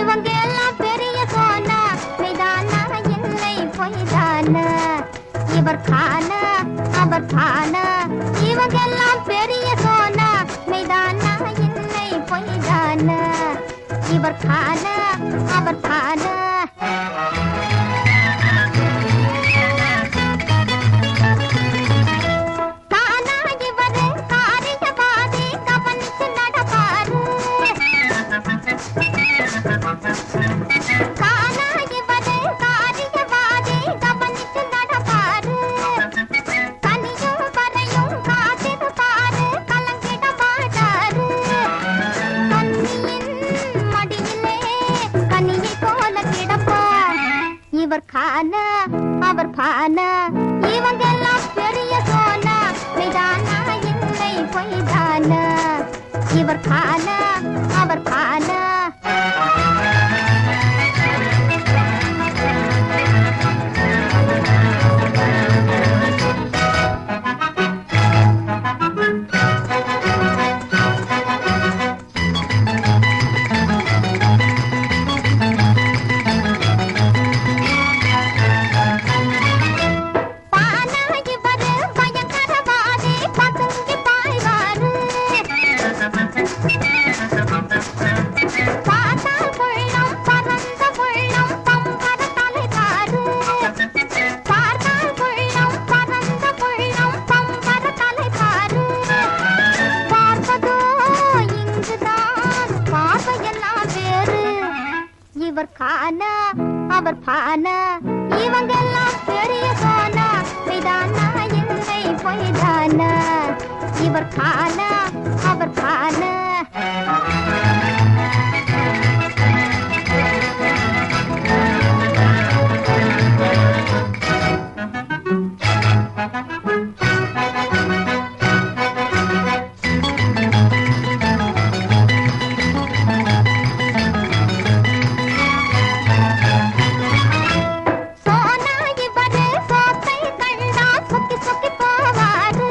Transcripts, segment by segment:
இவங்க எல்லாம் பெரிய சோனா மெய்தானா இல்லை பொய்தானா இவர் கானா அவர் கானா இவங்க எல்லாம் பெரிய சோனா மெய்தானா இல்லை பொய்தானா இவர் கானா அவர் கானா கானா இவரு காரியவாதி கவனிச்சு நடப்பாரு கானா இவரு காரியவாதி கவனிச்சு நடப்பாரு கனியும் வரையும் காத்திரு பாரு கலங்கிட மாட்டாரு கன்னியின் மடியிலே கனியை போல கிடப்பார் இவர் கானா அவர் பானா இவங்க எல்லாம் பெரிய சோனா மெய்தானா இல்லை பொய்தானா இவர் கானா அவர் பானா பானா இவரு பயங்கரவாதி பதுங்கி பாய்வாரு பார்த்தால் உள்ளம் பறந்த உள்ளம் பம்பர தலைகாரு பார்த்தால் உள்ளம் பறந்த உள்ளம் பம்பர தலைகாரு பார்ப்பதோ இங்குதான் பார்வையெல்லாம் வேறு இவர் கானா அவர் பானா இவங்க எல்லாம் பெரிய சோனா மெய்தானா இல்லை பொய்தானா இவர் கானா அவர் பானா சோனா இவரு சோத்தை கண்டா சொக்கி சொக்கி போவாரு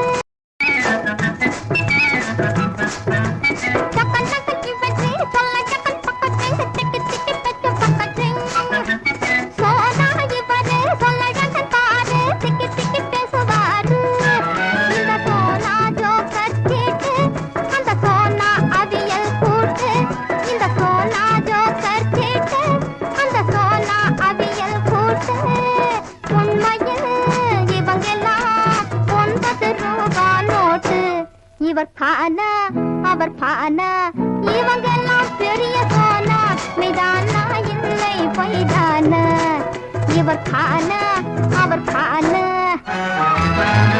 சக்கன் நக்கி வச்சு சொல்ல சக்கன் பக்கத்தை திக்கி திக்கி பெற்று பக்கத்தை சோனா இவரு சொல்ல சக்கன் பாரு திக்கி திக்கி பேசுவாரு இந்த சோனா ஜோக்கர் சீட்டு அந்த சோனா அவியல் கூட்டு இந்த சோனா ஜோக்கர் சீட்டு அந்த சோனா அவியல் கூட்டு உண்மையில் இவங்கெல்லாம் ஒன்பது ரூபா நோட்டு இவர் பானா அவர் பானா இவங்கெல்லாம் பெரிய சோனா மெய்தானா இல்லை பொய்தானா இவர் பானா அவர் பானா